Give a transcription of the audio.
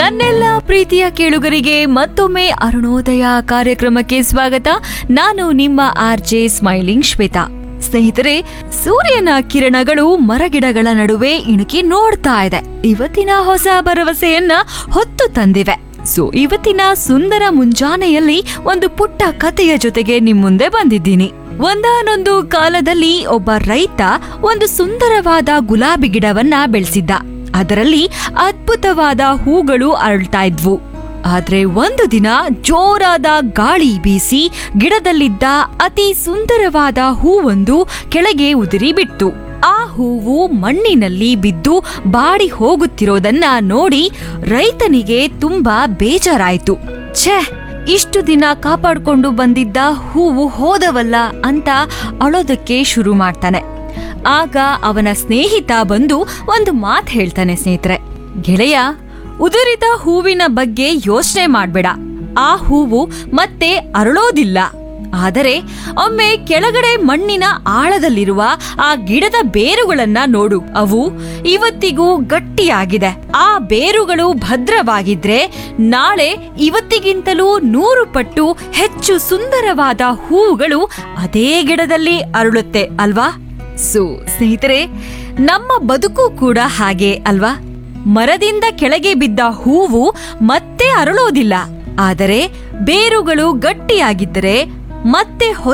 ನನ್ನೆಲ್ಲ ಪ್ರೀತಿಯ ಕೇಳುಗರಿಗೆ ಮತ್ತೊಮ್ಮೆ ಅರುಣೋದಯ ಕಾರ್ಯಕ್ರಮಕ್ಕೆ ಸ್ವಾಗತ ನಾನು ನಿಮ್ಮ ಆರ್ ಜೆ ಸ್ಮೈಲಿಂಗ್ ಶ್ವೇತಾ ಸ್ನೇಹಿತರೆ ಸೂರ್ಯನ ಕಿರಣಗಳು ಮರಗಿಡಗಳ ನಡುವೆ ಇಣುಕಿ ನೋಡ್ತಾ ಇದೆ ಇವತ್ತಿನ ಹೊಸ ಭರವಸೆಯನ್ನ ಹೊತ್ತು ತಂದಿವೆ ಸೊ ಇವತ್ತಿನ ಸುಂದರ ಮುಂಜಾನೆಯಲ್ಲಿ ಒಂದು ಪುಟ್ಟ ಕಥೆಯ ಜೊತೆಗೆ ನಿಮ್ ಮುಂದೆ ಬಂದಿದ್ದೀನಿ ಒಂದಾನೊಂದು ಕಾಲದಲ್ಲಿ ಒಬ್ಬ ರೈತ ಒಂದು ಸುಂದರವಾದ ಗುಲಾಬಿ ಗಿಡವನ್ನ ಬೆಳೆಸಿದ್ದ ಅದರಲ್ಲಿ ಅದ್ಭುತವಾದ ಹೂಗಳು ಅರಳ್ತಾ ಇದ್ವು ಆದ್ರೆ ಒಂದು ದಿನ ಜೋರಾದ ಗಾಳಿ ಬೀಸಿ ಗಿಡದಲ್ಲಿದ್ದ ಅತಿ ಸುಂದರವಾದ ಹೂವೊಂದು ಕೆಳಗೆ ಉದುರಿ ಬಿಟ್ಟು ಆ ಹೂವು ಮಣ್ಣಿನಲ್ಲಿ ಬಿದ್ದು ಬಾಡಿ ಹೋಗುತ್ತಿರೋದನ್ನ ನೋಡಿ ರೈತನಿಗೆ ತುಂಬಾ ಬೇಜಾರಾಯ್ತು ಛೇ ಇಷ್ಟು ದಿನ ಕಾಪಾಡ್ಕೊಂಡು ಬಂದಿದ್ದ ಹೂವು ಹೋದವಲ್ಲ ಅಂತ ಅಳೋದಕ್ಕೆ ಶುರು ಮಾಡ್ತಾನೆ ಆಗ ಅವನ ಸ್ನೇಹಿತ ಬಂದು ಒಂದು ಮಾತು ಹೇಳ್ತಾನೆ ಸ್ನೇಹಿತರೆ ಗೆಳೆಯ ಉದುರಿದ ಹೂವಿನ ಬಗ್ಗೆ ಯೋಚನೆ ಮಾಡ್ಬೇಡ ಆ ಹೂವು ಮತ್ತೆ ಅರಳೋದಿಲ್ಲ ಆದರೆ ಒಮ್ಮೆ ಕೆಳಗಡೆ ಮಣ್ಣಿನ ಆಳದಲ್ಲಿರುವ ಆ ಗಿಡದ ಬೇರುಗಳನ್ನ ನೋಡು ಅವು ಇವತ್ತಿಗೂ ಗಟ್ಟಿಯಾಗಿದೆ ಆ ಬೇರುಗಳು ಭದ್ರವಾಗಿದ್ರೆ ನಾಳೆ ಇವತ್ತಿಗಿಂತಲೂ ನೂರು ಪಟ್ಟು ಹೆಚ್ಚು ಸುಂದರವಾದ ಹೂವುಗಳು ಅದೇ ಗಿಡದಲ್ಲಿ ಅರಳುತ್ತೆ ಅಲ್ವಾ ಸೊ ಸ್ನೇಹಿತರೆ ನಮ್ಮ ಬದುಕು ಕೂಡ ಹಾಗೆ ಅಲ್ವಾ ಮರದಿಂದ ಕೆಳಗೆ ಬಿದ್ದ ಹೂವು ಮತ್ತೆ ಅರಳೋದಿಲ್ಲ ಆದರೆ ಬೇರುಗಳು ಗಟ್ಟಿಯಾಗಿದ್ದರೆ ಮತ್ತೆ ಹೊಸ